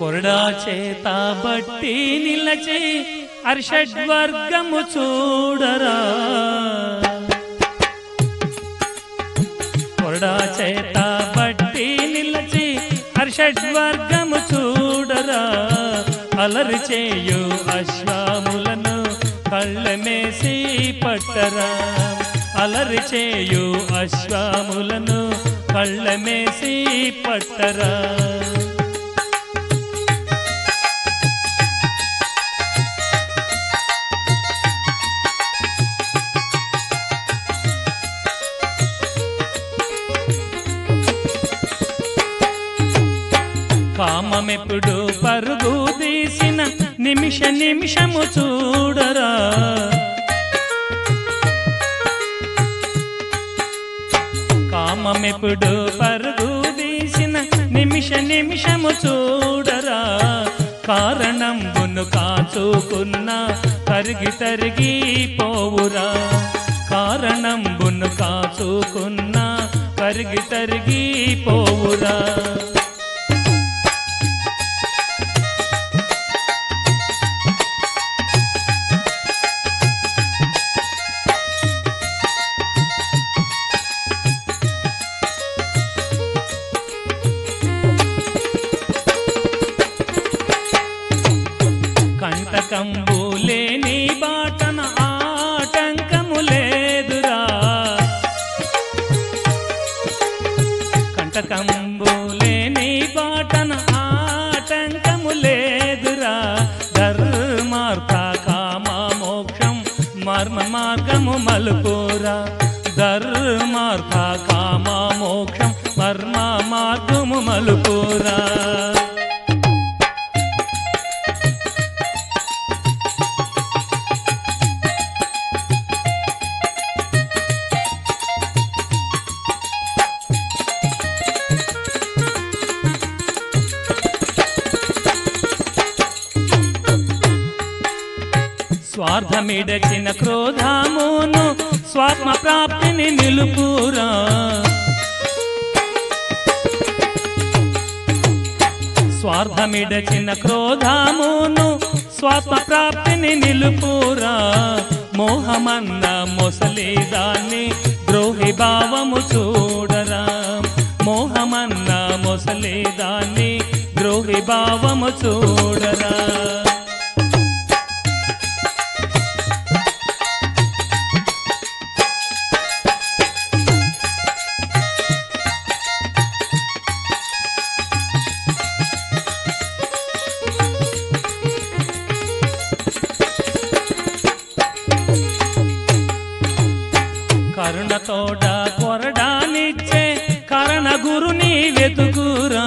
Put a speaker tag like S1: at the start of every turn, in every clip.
S1: కొరడా చేత బట్టి నిలచి అర్షడ్వర్గము చూడరా కొరడా చేత బట్టి నిలచి హర్షడ్వర్గము చూడరా అలరి చేయు అశ్వాములను కళ్ళమేసి పట్టరా అలరి చేయు అశ్వాములను కళ్ళమేసి పట్టరా కామమెప్పుడు పరుగు తీసిన నిమిష నిమిషము చూడరా కామమెప్పుడు పరుగు తీసిన నిమిష నిమిషము చూడరా కారణం గును కాచుకున్న తరిగి తరిగి పోవురా కారణం బును కాచుకున్న తరిగి తరిగి పోవురా కంటకంబు లేని బాటన ఆటంకము లేదురా కంటకంబు లేని బాటన ఆటంకము లేదురా ధర్మార్థ కామ మోక్షం మర్మ మార్గము మలుపురా ధర్మార్థ కామ మోక్షం మర్మ మార్గము మలుపురా స్వార్థమిడచిన క్రోధమును స్వాత్మ ప్రాప్తిని నిలుపురా స్వార్థమిడచిన క్రోధమును స్వాత్మ ప్రాప్తిని నిలుపురా మోహమన్న మొసలిదాన్ని ద్రోహి భావము చూడరా మోహమన్న మొసలిదాన్ని ద్రోహి భావము చూడరా కరుణతోడ కొరడానిచ్చే కరణ గురుని వెతుకురా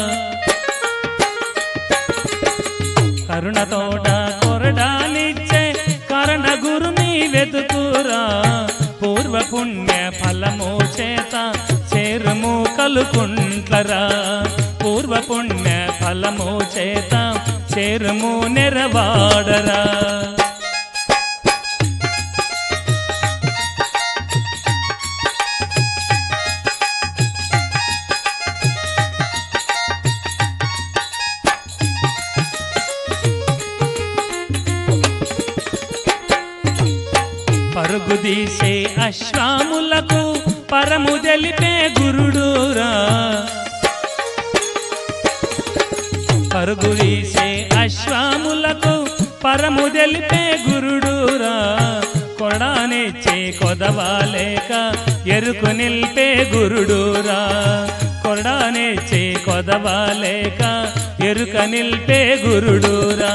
S1: కరుణతోడ కొరడానిచ్చే కరణ గురుని వెతుకురా పూర్వ పుణ్య ఫలము చేత చేరుము కలుకుంట్లరా పూర్వ పుణ్య ఫలము చేత చేరుము నెరవాడరా పరుగు తీసే అశ్వాములకు పరము తెలిపే గురుడురా పరుగు తీసే అశ్వాములకు పరము తెలిపే గురుడురా కొడానిచ్చే కొదవాలేక ఎరుకు నిల్పే గురుడురా కొడానిచ్చే కొదవాలేక ఎరుక నిల్పే గురుడురా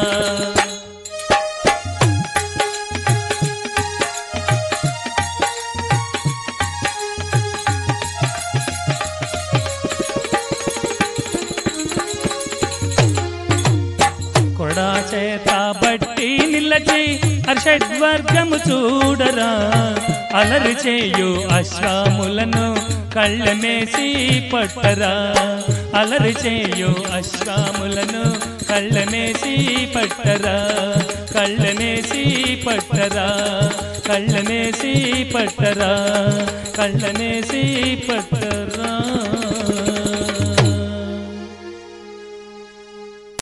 S1: కొడా చేత బట్టి నిల్లచి హర్షడ్వర్గము చూడరా అలరి చేయు అశ్వాములను కళ్ళమేసి పట్టరా అలరి చేయు అశ్వాములను కళ్ళమేసి పట్టరా కళ్ళమేసి పట్టరా కళ్ళమేసి పట్టరా కళ్ళమేసి పట్టరా